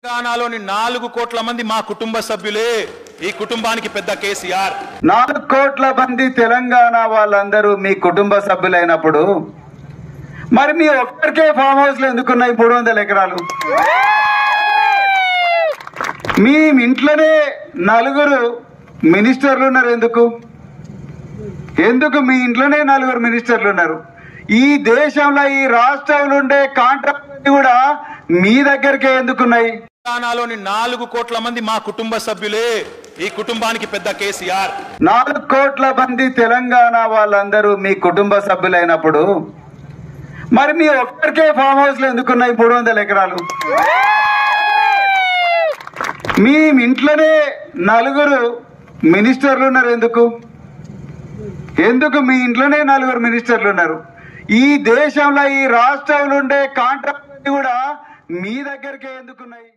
తెలంగాణలోని నాలుగు కోట్ల మంది మా కుటుంబ సభ్యులే ఈ కుటుంబానికి పెద్ద కేసీఆర్ నాలుగు కోట్ల మంది తెలంగాణ వాళ్ళందరూ మీ కుటుంబ సభ్యులైనప్పుడు మరి మీ ఒక్కరికే ఫామ్ హౌస్ లో ఎందుకున్నాయి మూడు వందల ఎకరాలు మీ ఇంట్లోనే నలుగురు మినిస్టర్లు ఉన్నారు ఎందుకు ఎందుకు మీ ఇంట్లోనే నలుగురు మినిస్టర్లు ఉన్నారు ఈ దేశంలో ఈ రాష్ట్రంలో ఉండే కాంట్రాక్ట్ కూడా మీ దగ్గరికే ఎందుకున్నాయి తెలంగాణలోని నాలుగు కోట్ల మంది మా కుటుంబ సభ్యులే ఈ కుటుంబానికి పెద్ద కేసీఆర్ నాలుగు కోట్ల మంది తెలంగాణ వాళ్ళందరూ మీ కుటుంబ సభ్యులైనప్పుడు మరి మీ ఒక్కరికే ఫామ్ హౌస్ లో ఎందుకున్నాయి మూడు వందల ఎకరాలు మీ ఇంట్లోనే నలుగురు మినిస్టర్లు ఉన్నారు ఎందుకు ఎందుకు మీ ఇంట్లోనే నలుగురు మినిస్టర్లు ఉన్నారు ఈ దేశంలో ఈ రాష్ట్రంలో ఉండే కాంట్రాక్ట్ కూడా మీ దగ్గరికే ఎందుకున్నాయి